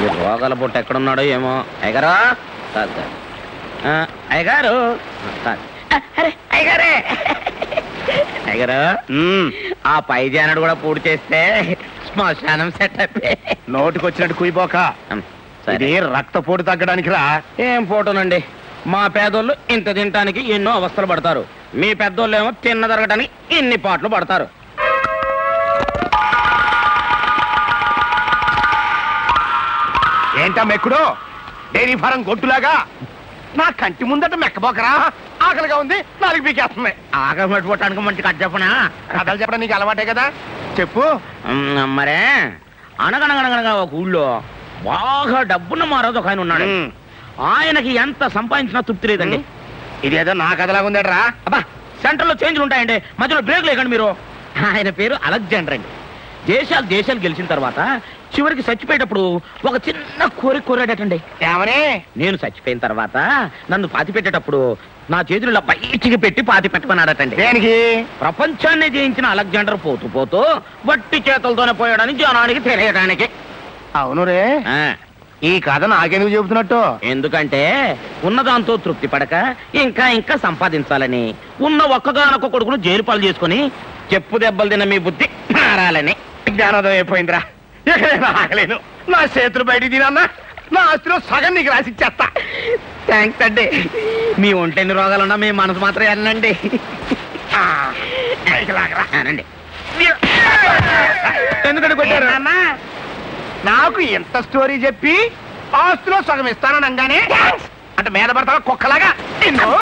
ఈ రోగాల పుట్ట ఎక్కడున్నాడో ఏమో అయ్యగారు కాదు కాదు ఆ, అయ్యగారు కాదు ఆ, అరే అయ్యగారే అయ్యగారు ఉమ్, ఆ పై జానడు కూడా పూర్తి చేస్తే శ్మశానం సెట్ అయిపోయి నోటికి వచ్చినట్టు కుయిపోక ఉమ్, ఇది సరే రక్తపోటు తగ్గడానికి రా ఏం ఫోటోనండి మా పేదోళ్ళు ఇంత తినటానికి ఎన్నో అవస్థలు పడతారు మీ పెద్దోళ్ళు ఏమో తిన్న తరగటానికి ఇన్ని పాటలు పడతారు ఏంటా మెక్కుడు డైరీ ఫారం గొట్టులాగా నా కంటి ముందట మెక్కబోకరా ఆకలిగా ఉంది నాలుగు పీకేస్తుంది ఆకలి పట్టుకోవటానికి మంచి కట్ చెప్పనా కథలు చెప్పడం నీకు అలవాటే కదా చెప్పు ఉమ్, మరే అనగనగనగనగా ఒక ఊళ్ళో బాగా డబ్బున్న మారాజు ఒక ఆయన ఉన్నాడు ఉమ్. ఆయనకి ఎంత సంపాదించినా తృప్తి లేదండి ఇదేదో నా కథలాగా ఉందట్రా అబ్బా సెంటర్ లో చేంజ్లు ఉంటాయండి మధ్యలో బ్రేక్ లేకండి మీరు ఆయన పేరు అలెగ్జాండర్ అండి దేశాలు దేశాలు గెలిచిన తర్వాత చివరికి చచ్చిపోయేటప్పుడు ఒక చిన్న కోరిక కోరాడటండి ఏమని నేను చచ్చిపోయిన తర్వాత నన్ను పాతి పెట్టేటప్పుడు నా చేతులు ఇలా బయటికి పెట్టి పాతి పెట్టమన్నాడటండి దేనికి ప్రపంచాన్ని జయించిన అలెగ్జాండర్ పోతూ పోతూ వట్టి చేతులతోనే పోయాడని జనానికి తెలియడానికి అవును రే ఆ, ఈ కథ నాకెందుకు చెబుతున్నట్టు ఎందుకంటే ఉన్నదాంతో తృప్తి పడక ఇంకా ఇంకా సంపాదించాలని ఉన్న ఒక్కగానొక్క కొడుకును జైలు పాలు చేసుకుని చెప్పు దెబ్బలు తిన్న మీ బుద్ధి మారాలని జ్ఞానోదయం అయిపోయిందిరా ఇక నేను ఆగలేను నా చేతులు బయటికి తినన్నా నా ఆస్తిలో సగం నీకు రాసి ఇచ్చేస్తా థ్యాంక్స్ అండి మీ ఒంటెన్ని రోగాలున్నా మీ మనసు మాత్రం వెళ్ళండి ఆ, పైకి లాగరా. అనండి ఎందుకంటే కొట్టారు నాన్న, నాకు ఎంత స్టోరీ చెప్పి ఆస్తిలో సగం ఇస్తానని అనగానే అంటే మీద పడతావా కుక్కలాగా నిన్ను